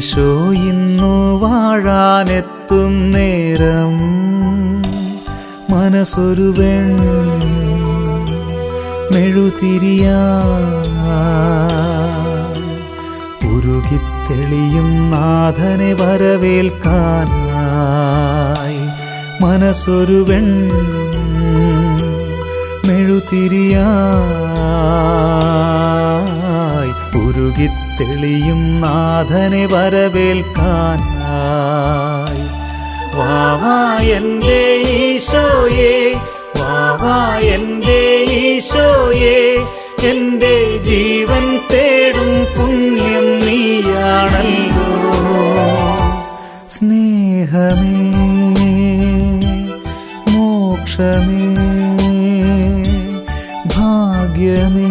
ഈശോ ഇന്നു വാഴാനെത്തും നേരം മനസ്സൊരുവൻ മെഴുതിരിയാ ഉരുകിത്തെളിയും നാഥനെ വരവേൽക്കാനായി മനസ്സൊരുവൻ മെഴുതിരിയായി ഉരുകിത്തെളിയും നാഥനെ വരവേൽക്കാനായി വാവാ എന്റെ ഈശോയെ വാവാ എന്റെ ഈശോയെ എന്റെ ജീവൻ തേടും പുണ്യം നീയാണല്ലോ സ്നേഹമേ മോക്ഷമേ ഭാഗ്യമേ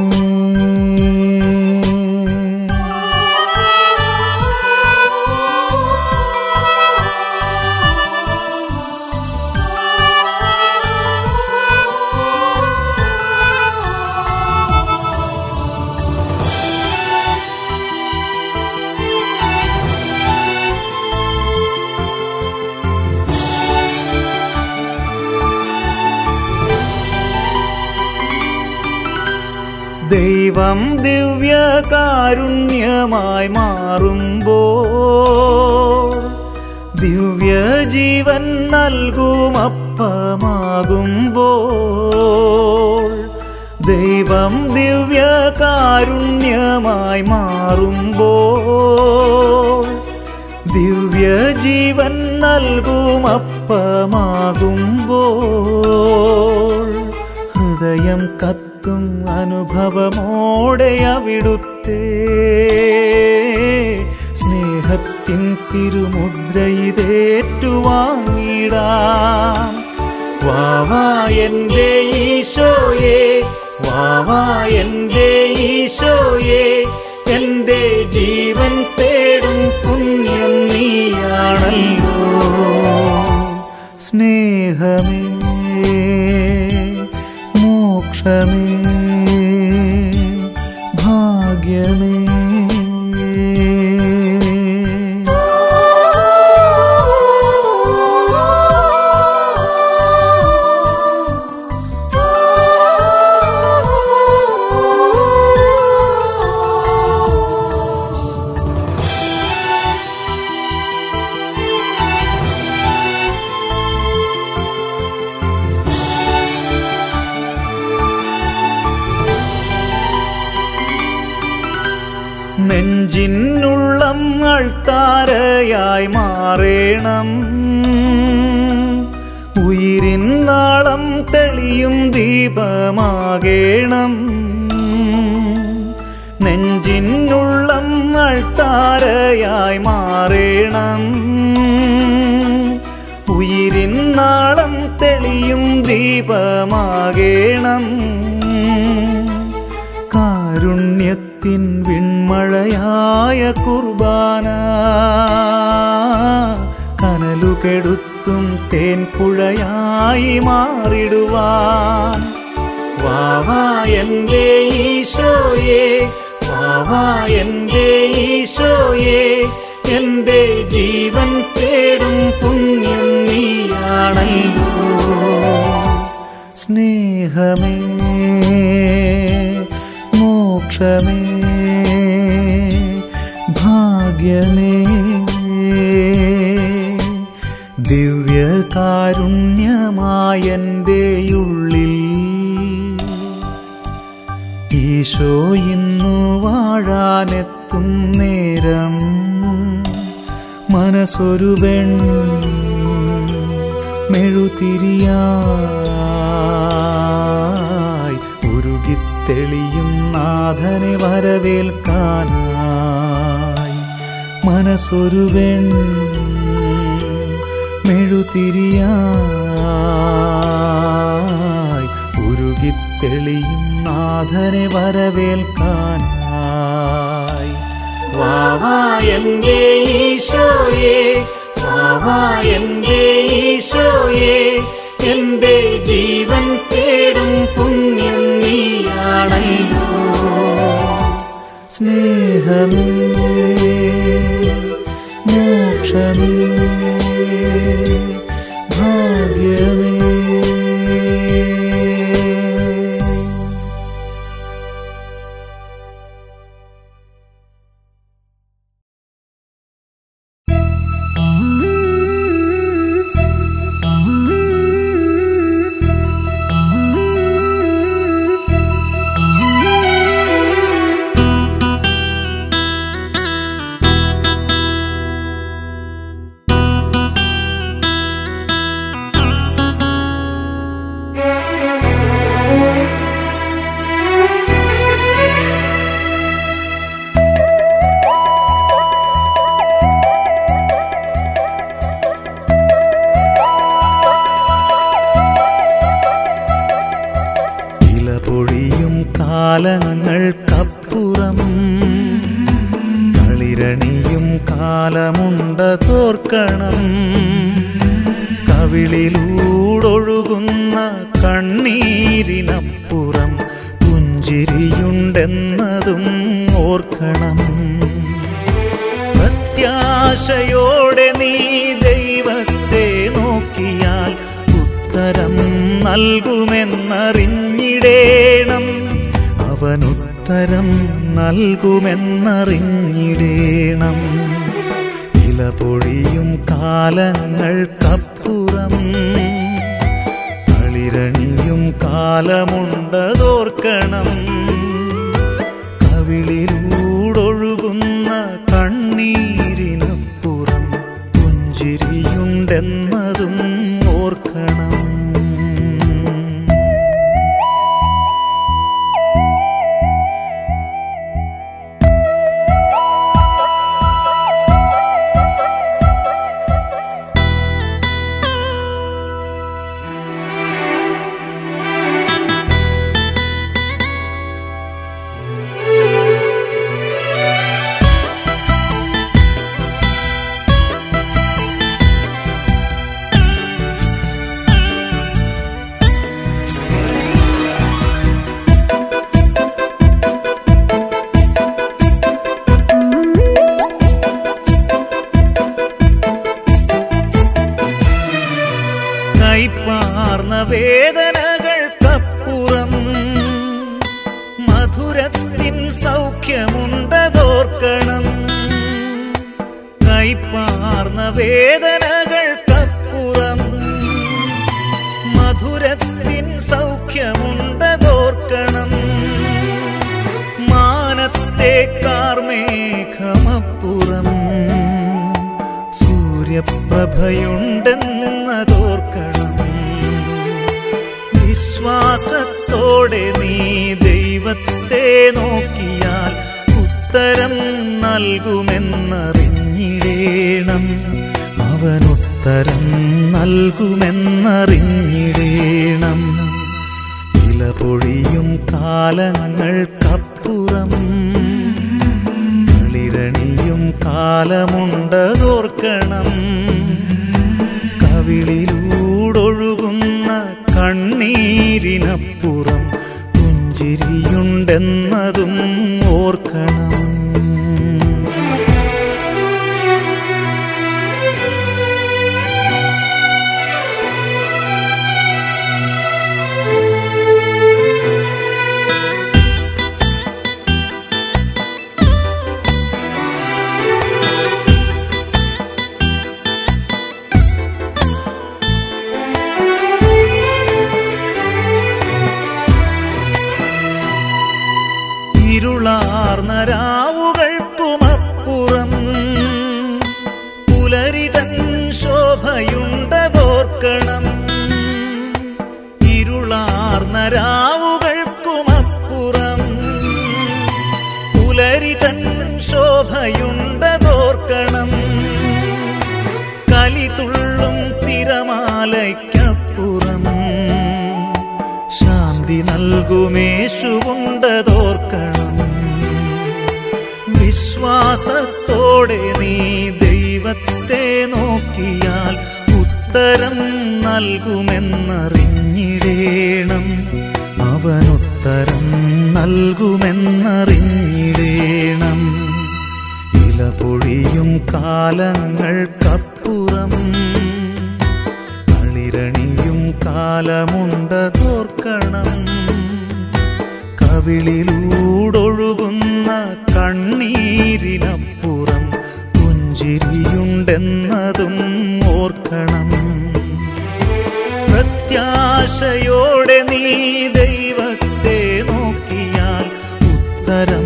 ദൈവം ദിവ്യകാരുണ്യമായി മാറുമ്പോൾ ദിവ്യജീവൻ നൽകുമപ്പമാകുമ്പോൾ ദൈവം ദിവ്യകാരുണ്യമായി മാറുമ്പോൾ ദിവ്യജീവൻ നൽകുമപ്പമാകുമ്പോൾ ഹൃദയം കത്തും അനുഭവമോടെ അവിടുത്തെ സ്നേഹത്തിൻ തിരുമുദ്രയിതേറ്റുവാങ്ങിടാം വാവാ എന്റെ ഈശോയെ വാവാ എന്റെ ഈശോയെ എന്റെ ജീവൻ തേടും പുണ്യം നീയാണല്ലോ സ്നേഹമേ മോക്ഷമേ ഭാഗ്യമേ നെഞ്ചിനുള്ളം അൾത്താരയായി മാറേണം ഉയിരിൻ നാളം തെളിയും ദീപമാകേണം നെഞ്ചിനുള്ളം അൾത്താരയായി മാറേണം ഉയിരിൻ നാളം തെളിയും ദീപമാകേണം കാരുണ്യത്തിൻ വിൺമഴയായ കുർബാന കനലുകെടുത്തും തേൻപുഴയായി മാറിടുവാൻ വാവാ എന്റെ ഈശോയെ വാവാ എന്റെ ഈശോയെ എന്റെ ജീവൻ തേടും പുണ്യം നീയാണല്ലോ സ്നേഹമേ മോക്ഷമേ ഭാഗ്യമേ ദിവ്യകാരുണ്യമായൻ്റെ ഉള്ളിൽ ഈശോ ഇന്നു വാഴാനെത്തും നേരം മനസ്സൊരുവൻ മെഴുതിരിയായി ഉരുകിത്തെളിയും നാഥനെ വരവേൽക്കാനായി മനസ്സൊരുവൻ മെഴുതിരിയായി ഉരുകിത്തെളിയും നാഥനെ വരവേൽക്കാനായി വാവാ എന്റെ ഈശോയെ വാവാ എന്റെ ഈശോയെ എന്റെ ജീവൻ തേടും പുണ്യം നീയാണല്ലോ സ്നേഹമേ മോക്ഷമേ ഭാഗ്യമേ ഇല പൊഴിയും കാലങ്ങൾക്കപ്പുറം കളിരണിയും കാലമുണ്ട തോർക്കണം കവിളിലൂടൊഴുകുന്ന കണ്ണീരിനപ്പുറം പുഞ്ചിരിയുണ്ടെന്നതും ഓർക്കണം പ്രത്യാശയോടെ നീ ദൈവത്തെ നോക്കിയാൽ ഉത്തരം നൽകുമെന്നറിഞ്ഞിടേണം അവനുത്തരം നൽകുമെന്നറിഞ്ഞിടേണം ഇല പൊഴിയും കാലങ്ങൾക്കപ്പുറം കളിരണിയും കാലമുണ്ടതോർക്കണം കവിളിലൂടൊഴുകുന്ന കണ്ണീരിനപ്പുറം പുഞ്ചിരിയുണ്ടെന്നതും ഓർക്കണം കൈപ്പാർന്ന വേദനകൾക്കപ്പുറം മധുരത്തിൻ സൗഖ്യമുണ്ടതോർക്കണം കൈപ്പാർന്ന വേദനകൾക്കപ്പുറം മധുരത്തിൻ സൗഖ്യമുണ്ടതോർക്കണം മാനത്തെ കാർമേഘമപ്പുറം സൂര്യപ്രഭയുണ്ടെന്നതോർക്കണം വിശ്വാസത്തോടെ നീ ദൈവത്തെ നോക്കിയാൽ ഉത്തരം നൽകുമെന്നറിഞ്ഞിടേണം അവനുത്തരം നൽകുമെന്നറിഞ്ഞിടേണം ഇല പൊഴിയും കാലങ്ങൾക്കപ്പുറം കളിരണിയും കാലമുണ്ടതോർക്കണം കവിളിലൂടൊഴുകുന്ന കണ്ണീരിനപ്പുറം പുഞ്ചിരിയുണ്ടെന്നതും ഓർക്കണം ഇരുളാർന്ന രാവുകൾക്കുമപ്പുറം പുലരിതൻ ശോഭയുണ്ടതോർക്കണം ഇരുളാർന്ന രാവുകൾക്കുമപ്പുറം പുലരിതൻ ശോഭയുണ്ടതോർക്കണം കലിതുള്ളും തിരമാലയ്ക്കപ്പുറം ശാന്തി നൽകുമേശുണ്ടതോർക്കണം വിശ്വാസത്തോടെ നീ ദൈവത്തെ നോക്കിയാൽ ഉത്തരം നൽകുമെന്നറിഞ്ഞിടേണം അവനുത്തരം നൽകുമെന്നറിഞ്ഞിടേണം ഇല പൊഴിയും കാലങ്ങൾക്കപ്പുറം കളിരണിയും കാലമുണ്ട തോർക്കണം കവിളിലൂടൊഴുകുന്ന കണ്ണീരിനപ്പുറം പുഞ്ചിരിയുണ്ടെന്നതും ഓർക്കണം പ്രത്യാശയോടെ നീ ദൈവത്തെ നോക്കിയാൽ ഉത്തരം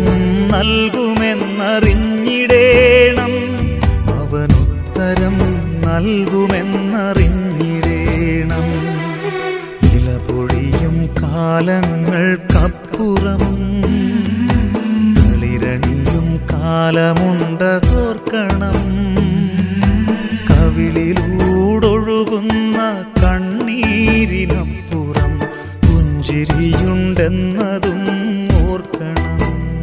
നൽകുമെന്നറിഞ്ഞിടേണം അവൻ ഉത്തരം നൽകുമെന്നറിഞ്ഞിടേണം ഇല പൊഴിയും കാലങ്ങൾക്കപ്പുറം കളിരണിയും കാലമുണ്ട തോർക്കണം കവിളിലൂടൊഴുകുന്ന കണ്ണീരിനപ്പുറം പുഞ്ചിരിയുണ്ടെന്നതും ഓർക്കണം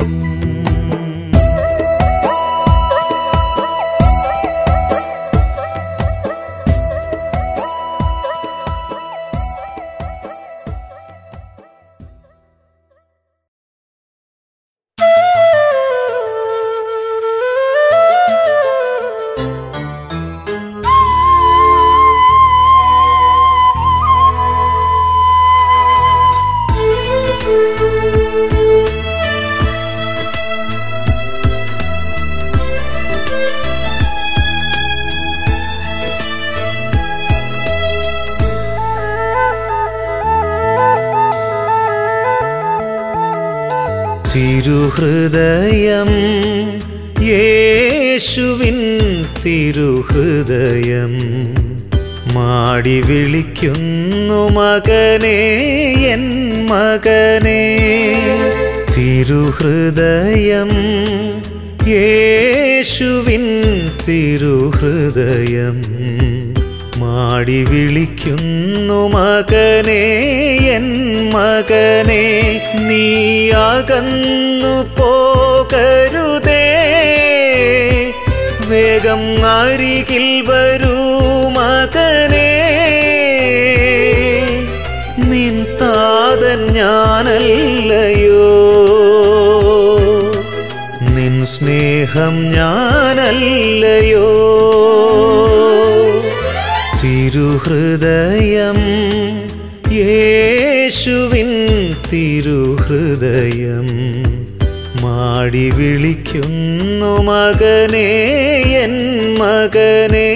തിരുഹൃദയം യേശുവിൻ തിരുഹൃദയം മാടി വിളിക്കുന്നു മകനേ എൻ മകനേ തിരുഹൃദയം യേശുവിൻ തിരുഹൃദയം മാടി വിളിക്കുന്നു മകനേ എൻ മകനേ നീ അകന്നു പോകരുതേ വേഗം അരികിൽ വരൂ മകനേ നിൻ താതൻ ഞാനല്ലയോ നിൻ സ്നേഹം ഞാനല്ലയോ തിരുഹൃദയം യേശുവിൻ തിരുഹൃദയം മാടി വിളിക്കുന്നു മകനേ എൻ മകനേ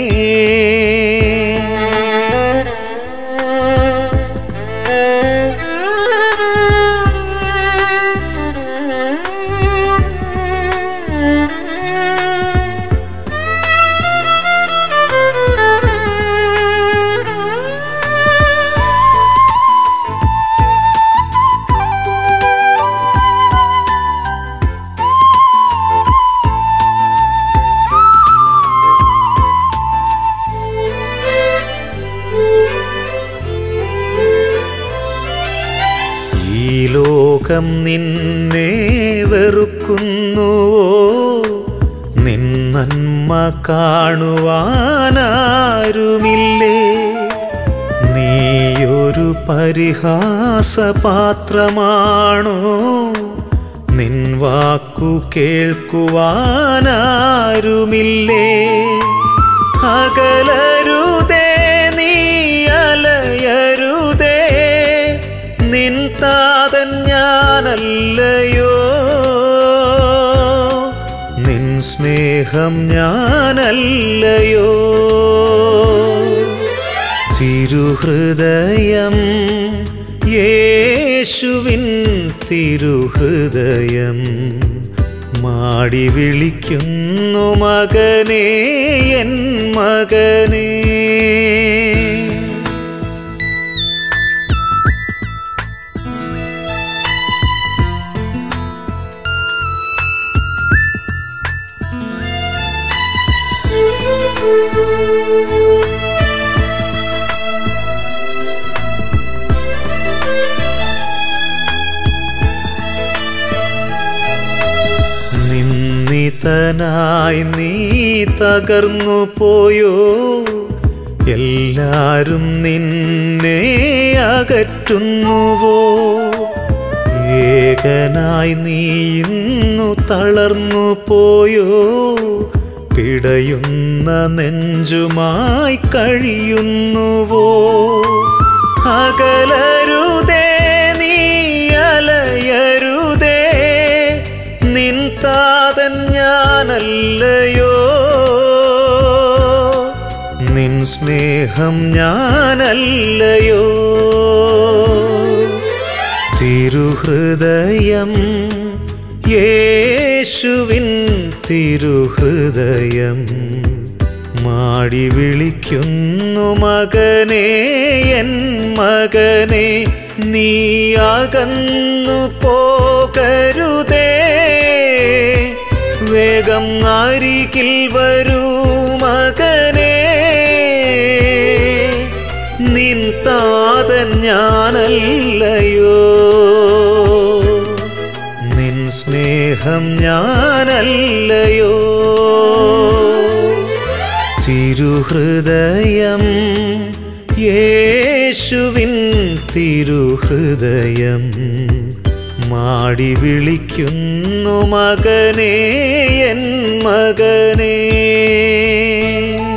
ഈ ലോകം നിന്നെ വെറുക്കുന്നുവോ നിൻ നന്മ കാണുവാനാരുമില്ലേ നീയൊരു പരിഹാസപാത്രമാണോ നിൻ വാക്കു കേൾക്കുവാനാരുമില്ലേ അകലരുതേ നീ അലയരുതേ നിൻ താതൻ ഞാനല്ലയോ നിൻ സ്നേഹം ഞാനല്ലയോ തിരുഹൃദയം യേശുവിൻ തിരുഹൃദയം മാടി വിളിക്കുന്നു മകനേ എൻ മകനേ നിന്നിതനായി നീ തകർന്നു പോയോ എല്ലാരും നിന്നെ അകറ്റുന്നുവോ ഏകനായി നീ ഇന്നു തളർന്നു പോയോ പിടയുന്ന നെഞ്ചുമായി കഴിയുന്നുവോ അകലരുതേ നീ അലയരുതേ നിൻ താതൻ ഞാനല്ലയോ നിൻ സ്നേഹം ഞാനല്ലയോ തിരുഹൃദയം യേശുവിൻ തിരുഹൃദയം മാടി വിളിക്കുന്നു മകനേ എൻ മകനെ നീ അകന്നു പോകരുതേ വേഗം അരികിൽ വരൂ മകനേ നിൻ താതൻ ഞാനല്ലയോ നിൻ സ്നേഹം ഞാനല്ലയോ തിരുഹൃദയം യേശുവിൻ തിരുഹൃദയം മാടി വിളിക്കുന്നു മകനേ എൻ മകനേ